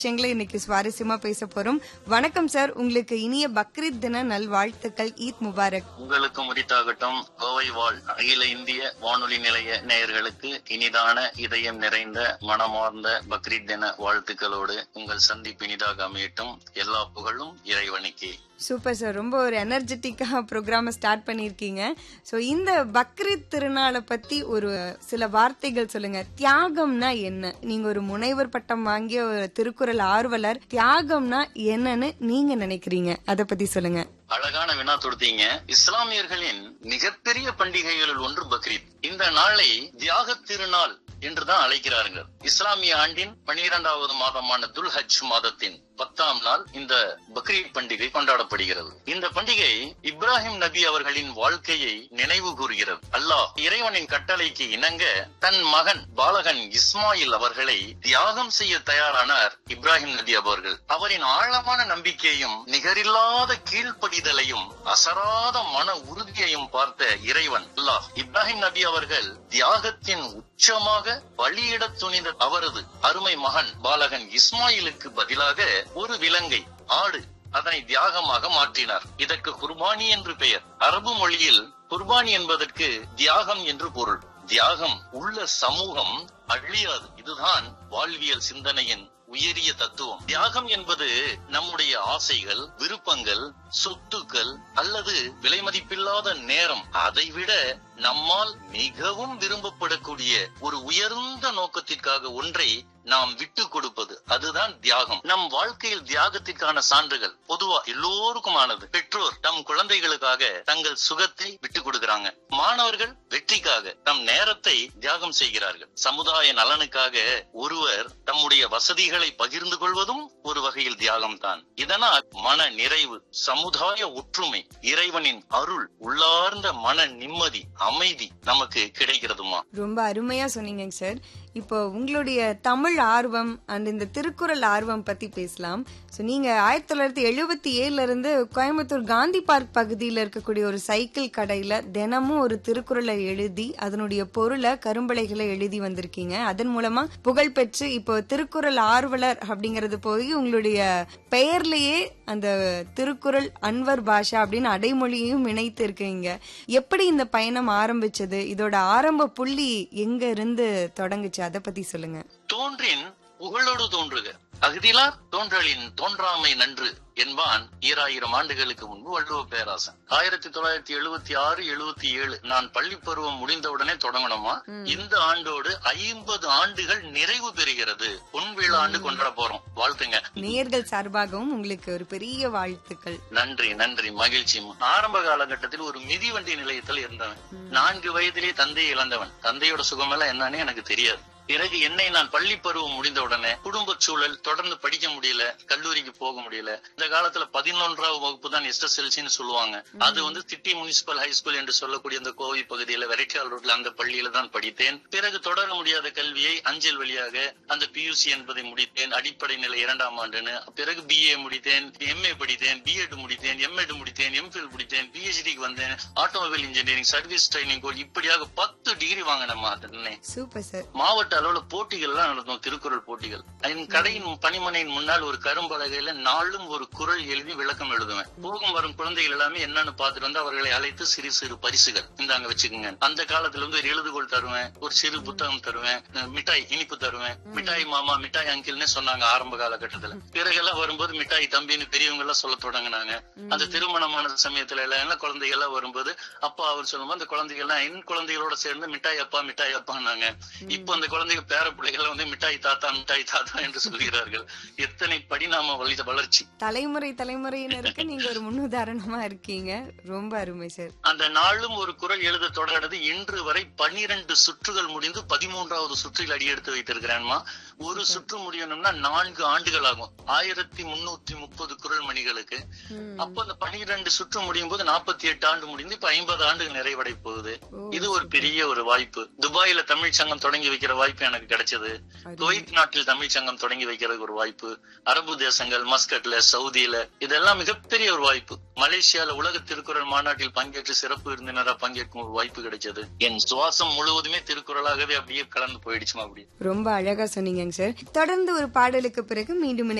விஷயங்களை இன்னைக்கு சுவாரஸ்யமா பேச போறோம் வணக்கம் சார் உங்களுக்கு இனிய பக்ரீத் தின நல்வாழ்த்துக்கள் ஈத் முபாரக் உங்களுக்கு முறித்தாகட்டும் கோவை வாழ் அகில இந்திய வானொலி நிலைய நேயர்களுக்கு இனிதான இதயம் நிறைந்த மனமார்ந்த பக்ரீத் தின வாழ்த்துக்களோடு உங்கள் சந்திப்பு இனிதாக அமையட்டும் எல்லா புகழும் இறைவனுக்கே சூப்பர் சார் ரொம்ப ஒரு எனர்ஜெட்டிக்கா ப்ரோக்ராம ஸ்டார்ட் பண்ணிருக்கீங்க சோ இந்த பக்ரீத் திருநாளை பத்தி ஒரு சில வார்த்தைகள் சொல்லுங்க தியாகம்னா என்ன நீங்க ஒரு முனைவர் பட்டம் வாங்கிய ஒரு திருக்குறள் ஆர்வலர் தியாகம்னா என்னன்னு நீங்க நினைக்கிறீங்க அத பத்தி சொல்லுங்க அழகான வினா தொடுத்தீங்க இஸ்லாமியர்களின் மிகப்பெரிய பண்டிகைகளில் ஒன்று பக்ரீத் இந்த நாளை தியாக திருநாள் என்றுதான் அழைக்கிறார்கள் இஸ்லாமிய ஆண்டின் பனிரெண்டாவது மாதமான துல்ஹஜ் மாதத்தின் பத்தாம் நாள் இந்த பக்ரீத் பண்டிகை கொண்டாடப்படுகிறது இந்த பண்டிகை இப்ராஹிம் நபி அவர்களின் வாழ்க்கையை நினைவு கூறுகிறது அல்லாஹ் இறைவனின் கட்டளைக்கு இணங்க தன் மகன் பாலகன் இஸ்மாயில் அவர்களை தியாகம் செய்ய தயாரானார் இப்ராஹிம் நபி அவர்கள் அவரின் ஆழமான நம்பிக்கையும் நிகரில்லாத கீழ்ப்படிதலையும் அசராத மன உறுதியையும் பார்த்த இறைவன் அல்லாஹ் இப்ராஹிம் நபி அவர்கள் தியாகத்தின் உச்சமாக பலியிட துணிந்த அவரது அருமை மகன் பாலகன் இஸ்மாயிலுக்கு பதிலாக ஒரு விலங்கை ஆடு அதனை தியாகமாக மாற்றினார் இதற்கு குர்பானி என்று பெயர் அரபு மொழியில் குர்பானி என்பதற்கு தியாகம் என்று பொருள் தியாகம் உள்ள சமூகம் அழியாது இதுதான் வாழ்வியல் சிந்தனையின் உயரிய தத்துவம் தியாகம் என்பது நம்முடைய ஆசைகள் விருப்பங்கள் சொத்துக்கள் அல்லது விலைமதிப்பில்லாத நேரம் அதைவிட நம்மால் மிகவும் விரும்பப்படக்கூடிய ஒரு உயர்ந்த நோக்கத்திற்காக ஒன்றை நாம் விட்டு கொடுப்பது அதுதான் தியாகம் நம் வாழ்க்கையில் தியாகத்திற்கான சான்றுகள் பொதுவா எல்லோருக்குமானது பெற்றோர் தம் குழந்தைகளுக்காக தங்கள் சுகத்தை விட்டு கொடுக்கிறாங்க மாணவர்கள் வெற்றிக்காக தம் நேரத்தை தியாகம் செய்கிறார்கள் சமுதாய நலனுக்காக ஒருவர் தம்முடைய வசதிகளை பகிர்ந்து கொள்வதும் ஒரு வகையில் தியாகம் தான் இதனால் மன நிறைவு சமுதாய ஒற்றுமை இறைவனின் அருள் உள்ளார்ந்த மன நிம்மதி அமைதி நமக்கு கிடைக்கிறதுமா ரொம்ப அருமையா சொன்னீங்க சார் இப்போ உங்களுடைய தமிழ் ஆர்வம் அண்ட் இந்த திருக்குறள் ஆர்வம் பத்தி பேசலாம் ஸோ நீங்க ஆயிரத்தி தொள்ளாயிரத்தி எழுபத்தி ஏழுல இருந்து கோயம்புத்தூர் காந்தி பார்க் பகுதியில் இருக்கக்கூடிய ஒரு சைக்கிள் கடையில தினமும் ஒரு திருக்குறளை எழுதி அதனுடைய பொருளை கரும்பலைகளை எழுதி வந்திருக்கீங்க அதன் மூலமா புகழ் பெற்று இப்போ திருக்குறள் ஆர்வலர் அப்படிங்கறது போய் உங்களுடைய பெயர்லயே அந்த திருக்குறள் அன்வர் பாஷா அப்படின்னு அடைமொழியையும் இணைத்து இருக்கீங்க எப்படி இந்த பயணம் ஆரம்பிச்சது இதோட ஆரம்ப புள்ளி எங்க இருந்து தொடங்குச்சு அதை பத்தி சொல்லுங்க தோன்றின் புகழோடு தோன்றுக அகுதிலார் தோன்றலின் தோன்றாமை நன்று என்பான் ஈராயிரம் ஆண்டுகளுக்கு முன்பு வள்ளுவ பேராசன் ஆயிரத்தி தொள்ளாயிரத்தி எழுபத்தி ஆறு எழுபத்தி ஏழு நான் பள்ளி பருவம் முடிந்தவுடனே தொடங்கணுமா இந்த ஆண்டோடு ஐம்பது ஆண்டுகள் நிறைவு பெறுகிறது பொன் விழா ஆண்டு கொண்டாட போறோம் வாழ்த்துங்க நேயர்கள் சார்பாகவும் உங்களுக்கு ஒரு பெரிய வாழ்த்துக்கள் நன்றி நன்றி மகிழ்ச்சி ஆரம்ப காலகட்டத்தில் ஒரு மிதிவண்டி நிலையத்தில் இருந்தவன் நான்கு வயதிலே தந்தையை இழந்தவன் தந்தையோட சுகமெல்லாம் என்னன்னு எனக்கு தெரியாது பிறகு என்னை நான் பள்ளி பருவம் முடிந்த உடனே குடும்ப சூழல் தொடர்ந்து படிக்க முடியல கல்லூரிக்கு போக முடியல இந்த காலத்துல பதினொன்றாவது வகுப்பு தான் எஸ்எஸ்எல்சின்னு சொல்லுவாங்க அது வந்து திட்டி முனிசிபல் ஹை ஸ்கூல் என்று சொல்லக்கூடிய அந்த கோவை பகுதியில வெரைட்டியால் ரோட்ல அந்த பள்ளியில தான் படித்தேன் பிறகு தொடர முடியாத கல்வியை அஞ்சல் வழியாக அந்த பியூசி என்பதை முடித்தேன் அடிப்படை நிலை இரண்டாம் ஆண்டுன்னு பிறகு பிஏ முடித்தேன் எம்ஏ படித்தேன் பிஎட் முடித்தேன் எம்எட் முடித்தேன் எம்ஃபில் முடித்தேன் பிஹெச்டிக்கு வந்தேன் automobile engineering service training course இப்படியாக பத்து டிகிரி வாங்கினேன் அதனே சூப்பர் சார் மாவட்ட அளவுல போட்டிகள் எல்லாம் நடத்தும் திருக்குறள் போட்டிகள் என் கடையின் பணிமனையின் முன்னால் ஒரு கரும்பலகையில நாளும் ஒரு குறள் எழுதி விளக்கம் எழுதுவேன் போகும் வரும் குழந்தைகள் எல்லாமே என்னன்னு பார்த்துட்டு வந்து அவர்களை அழைத்து சிறு சிறு பரிசுகள் இந்தாங்க வச்சுக்கோங்க அந்த காலத்துல வந்து ஒரு எழுதுகோள் தருவேன் ஒரு சிறு புத்தகம் தருவேன் அஹ் மிட்டாய் இனிப்பு தருவேன் மிட்டாய் மாமா மிட்டாய் அங்கிள்னு சொன்னாங்க ஆரம்ப காலகட்டத்துல பிறகெல்லாம் வரும்போது மிட்டாய் தம்பின்னு பெரியவங்க எல்லாம் சொல்ல தொடங்கினாங்க அந்த திருமணமான சமயத்துல எல்லாம் எல்லாம் குழந்தைகள் எல்லாம் வரும்போது அப்பா அவர் சொல்லும்போது அந்த குழந்தைகள் எல்லாம் என் குழந்தைகளோட சேர்ந்து மிட்டாய் அப்பா மிட்டாய் அப்பான்னாங்க இப்போ அந்த குழந்தைங்க பேர பிள்ளைகள் வந்து மிட்டாய் தாத்தா மிட்டாய் தாத்தா என்று சொல்கிறார்கள் எத்தனை படிநாம வளி- வளர்ச்சி தலைமுறை தலைமுறையினருக்கு நீங்க ஒரு முன்னுதாரணமா இருக்கீங்க ரொம்ப அருமை சார் அந்த நாளும் ஒரு குரல் எழுத தொடர்றது இன்று வரை பன்னிரண்டு சுற்றுகள் முடிந்து பதிமூன்றாவது சுற்றில் அடியெடுத்து வைத்திருக்கிறேன்மா ஒரு சுற்று முடியணும்னா நான்கு ஆண்டுகள் ஆகும் ஆயிரத்தி முன்னூத்தி முப்பது குரல் மணிகளுக்கு அப்போ அந்த பனிரெண்டு சுற்று முடியும் போது நாற்பத்தி எட்டு ஆண்டு முடிந்து இப்ப ஐம்பது ஆண்டுகள் நிறைவடை போகுது இது ஒரு பெரிய ஒரு வாய்ப்பு துபாயில தமிழ் சங்கம் தொடங்கி வைக்கிற வாய்ப்பு வாய்ப்பு எனக்கு கிடைச்சது குவைத் நாட்டில் தமிழ் சங்கம் தொடங்கி வைக்கிறதுக்கு ஒரு வாய்ப்பு அரபு தேசங்கள் மஸ்கட்ல சவுதியில இதெல்லாம் மிகப்பெரிய ஒரு வாய்ப்பு மலேசியால உலக திருக்குறள் மாநாட்டில் பங்கேற்று சிறப்பு விருந்தினரா பங்கேற்கும் ஒரு வாய்ப்பு கிடைச்சது என் சுவாசம் முழுவதுமே திருக்குறளாகவே அப்படியே கலந்து போயிடுச்சுமா அப்படி ரொம்ப அழகா சொன்னீங்க சார் தொடர்ந்து ஒரு பாடலுக்கு பிறகு மீண்டும்